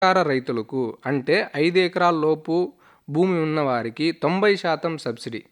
సహకార రైతులకు అంటే ఐదు ఎకరాల లోపు భూమి ఉన్నవారికి తొంభై శాతం సబ్సిడీ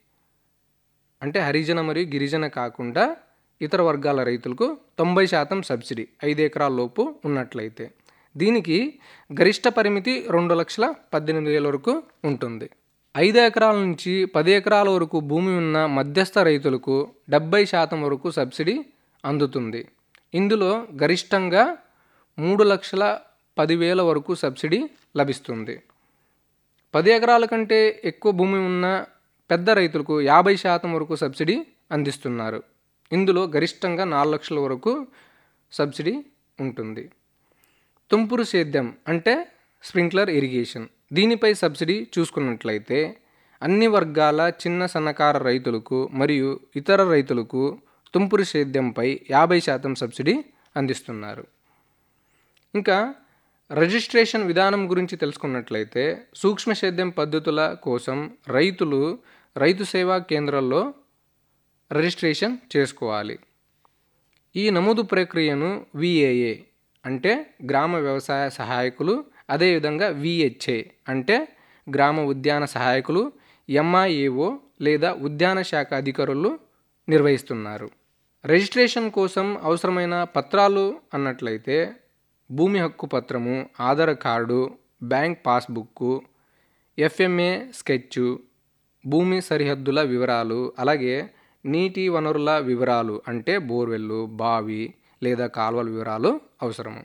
అంటే హరిజన మరియు గిరిజన కాకుండా ఇతర వర్గాల రైతులకు తొంభై శాతం సబ్సిడీ ఐదు ఎకరాల లోపు ఉన్నట్లయితే దీనికి గరిష్ట పరిమితి రెండు లక్షల పద్దెనిమిది వేల వరకు ఉంటుంది ఐదు ఎకరాల నుంచి పది ఎకరాల వరకు భూమి ఉన్న మధ్యస్థ రైతులకు డెబ్బై శాతం వరకు సబ్సిడీ అందుతుంది ఇందులో గరిష్టంగా మూడు లక్షల పదివేల వరకు సబ్సిడీ లభిస్తుంది పది ఎకరాల కంటే ఎక్కువ భూమి ఉన్న పెద్ద రైతులకు యాభై శాతం వరకు సబ్సిడీ అందిస్తున్నారు ఇందులో గరిష్టంగా నాలుగు లక్షల వరకు సబ్సిడీ ఉంటుంది తుంపురు సేద్యం అంటే స్ప్రింక్లర్ ఇరిగేషన్ దీనిపై సబ్సిడీ చూసుకున్నట్లయితే అన్ని వర్గాల చిన్న సన్నకార రైతులకు మరియు ఇతర రైతులకు తుంపురు సేద్యంపై యాభై శాతం సబ్సిడీ అందిస్తున్నారు ఇంకా రిజిస్ట్రేషన్ విధానం గురించి తెలుసుకున్నట్లయితే సూక్ష్మ సేద్యం పద్ధతుల కోసం రైతులు రైతు సేవా కేంద్రాల్లో రిజిస్ట్రేషన్ చేసుకోవాలి ఈ నమోదు ప్రక్రియను విఏఏ అంటే గ్రామ వ్యవసాయ సహాయకులు అదేవిధంగా విహెచ్ఏ అంటే గ్రామ ఉద్యాన సహాయకులు ఎంఐఏఓ లేదా ఉద్యాన శాఖ అధికారులు నిర్వహిస్తున్నారు రిజిస్ట్రేషన్ కోసం అవసరమైన పత్రాలు అన్నట్లయితే భూమి హక్కు పత్రము Aadhaar card bank passbook FMA sketch భూమి సరిహద్దుల వివరాలు అలాగే నీటి వనరుల వివరాలు అంటే బోర్వెల్లు బావి లేదా కాలువల వివరాలు అవసరము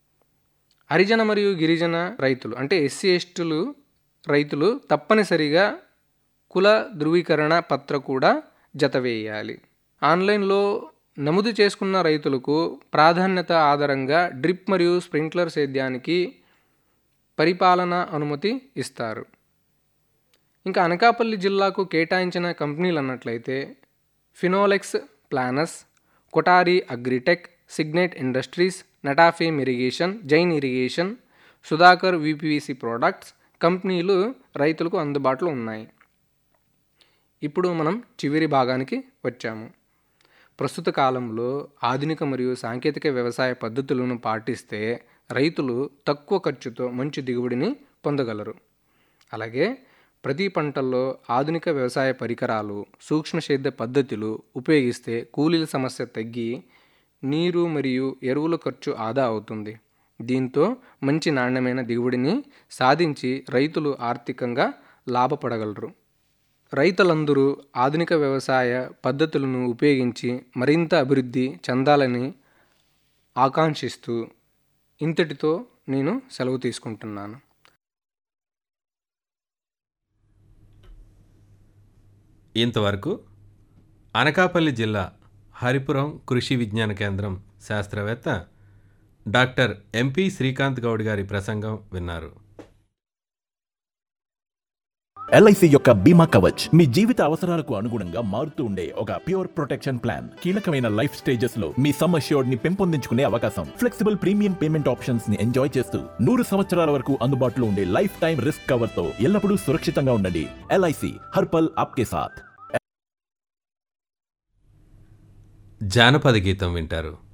హరిజన మరియు గిరిజన రైతులు అంటే ఎస్సీ ఎస్టీలు రైతులు తప్పనిసరిగా కుల ధృవీకరణ పత్ర కూడా జతవేయాలి ఆన్లైన్లో నమోదు చేసుకున్న రైతులకు ప్రాధాన్యత ఆధారంగా డ్రిప్ మరియు స్ప్రింక్లర్ సేద్యానికి పరిపాలన అనుమతి ఇస్తారు ఇంకా అనకాపల్లి జిల్లాకు కేటాయించిన కంపెనీలు అన్నట్లయితే Finolex Plasson Kothari agritech Signet industries Netafim irrigation Jain irrigation Sudhakar VPVC products కంపెనీలు రైతులకు అందుబాటులో ఉన్నాయి ఇప్పుడు మనం చివరి భాగానికి వచ్చాము ప్రస్తుత కాలంలో ఆధునిక మరియు సాంకేతిక వ్యవసాయ పద్ధతులను పాటిస్తే రైతులు తక్కువ ఖర్చుతో మంచి దిగుబడిని పొందగలరు అలాగే ప్రతి పంటల్లో ఆధునిక వ్యవసాయ పరికరాలు సూక్ష్మ సేద్య పద్ధతులు ఉపయోగిస్తే కూలీల సమస్య తగ్గి నీరు మరియు ఎరువుల ఖర్చు ఆదా అవుతుంది దీంతో మంచి నాణ్యమైన దిగుబడిని సాధించి రైతులు ఆర్థికంగా లాభపడగలరు రైతులందరూ ఆధునిక వ్యవసాయ పద్ధతులను ఉపయోగించి మరింత అభివృద్ధి చెందాలని ఆకాంక్షిస్తూ ఇంతటితో నేను సెలవు తీసుకుంటున్నాను ఇంతవరకు అనకాపల్లి జిల్లా హరిపురం కృషి విజ్ఞాన కేంద్రం శాస్త్రవేత్త డాక్టర్ ఎంపి శ్రీకాంత్ గౌడ్ గారి ప్రసంగం విన్నారు ఎల్ఐసి యొక్క బీమా కవచ్ మీ జీవిత అవసరాలకు అనుగుణంగా మారుతూ ఉండే ఒక ప్యూర్ ప్రొటెక్షన్ ప్లాన్ కీలకమైన లైఫ్ స్టేజెస్ లో మీ సమ్ అష్యూర్డ్ ని పెంపొందించుకునే అవకాశం ఫ్లెక్సిబుల్ ప్రీమియం పేమెంట్ ఆప్షన్స్ ని ఎంజాయ్ చేస్తూ నూరు సంవత్సరాల వరకు అందుబాటులో ఉండే లైఫ్ టైం రిస్క్ కవర్ తో ఎల్లప్పుడూ సురక్షితంగా ఉండండి ఎల్ఐసి హర్పల్ ఆప్కే సాథ్ జానపద గీతం వింటారు